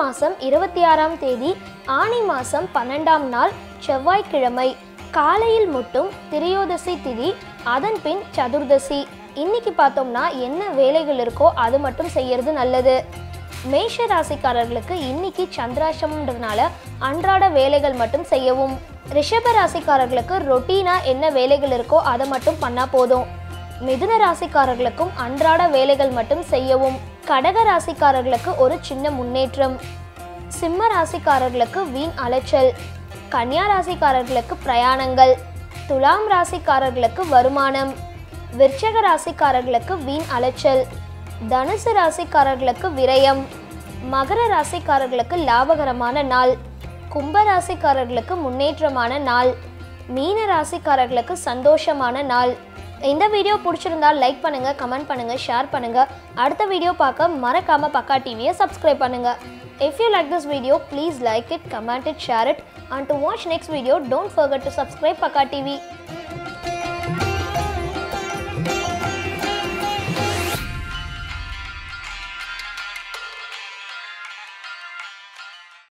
மாதம் இருபத்தி ஆறாம் தேதி ஆனி மாதம் பன்னெண்டாம் நாள் செவ்வாய்க்கிழமை காலையில் மட்டும் திரையோதசி திதி அதன் பின் சதுர்தசி இன்னைக்கு பார்த்தோம்னா என்ன வேலைகள் இருக்கோ அது மட்டும் செய்யறது நல்லது மேஷ ராசிக்காரர்களுக்கு இன்னைக்கு சந்திராஷ்டமன்றதுனால அன்றாட வேலைகள் மட்டும் செய்யவும் ரிஷப ராசிக்காரர்களுக்கு ரொட்டீனா என்ன வேலைகள் இருக்கோ அதை மட்டும் பண்ணா போதும் மிதுன ராசிக்காரர்களுக்கும் அன்றாட வேலைகள் மட்டும் செய்யவும் கடக ராசிக்காரர்களுக்கு ஒரு சின்ன முன்னேற்றம் சிம்ம ராசிக்காரர்களுக்கு வீண் அலைச்சல் கன்னியா ராசிக்காரர்களுக்கு பிரயாணங்கள் துலாம் ராசிக்காரர்களுக்கு வருமானம் விருச்சக ராசிக்காரர்களுக்கு வீண் அலைச்சல் தனுசு ராசிக்காரர்களுக்கு விரயம் மகர ராசிக்காரர்களுக்கு லாபகரமான நாள் கும்ப ராசிக்காரர்களுக்கு முன்னேற்றமான நாள் மீன ராசிக்காரர்களுக்கு சந்தோஷமான நாள் இந்த வீடியோ பிடிச்சிருந்தா லைக் பண்ணுங்க கமெண்ட் பண்ணுங்க ஷேர் பண்ணுங்க அடுத்த வீடியோ பார்க்க மறக்காம பக்கா டிவியை சப்ஸ்கிரைப் பண்ணுங்க if you like this video please like it comment it share it and do watch next video don't forget to subscribe Pakka TV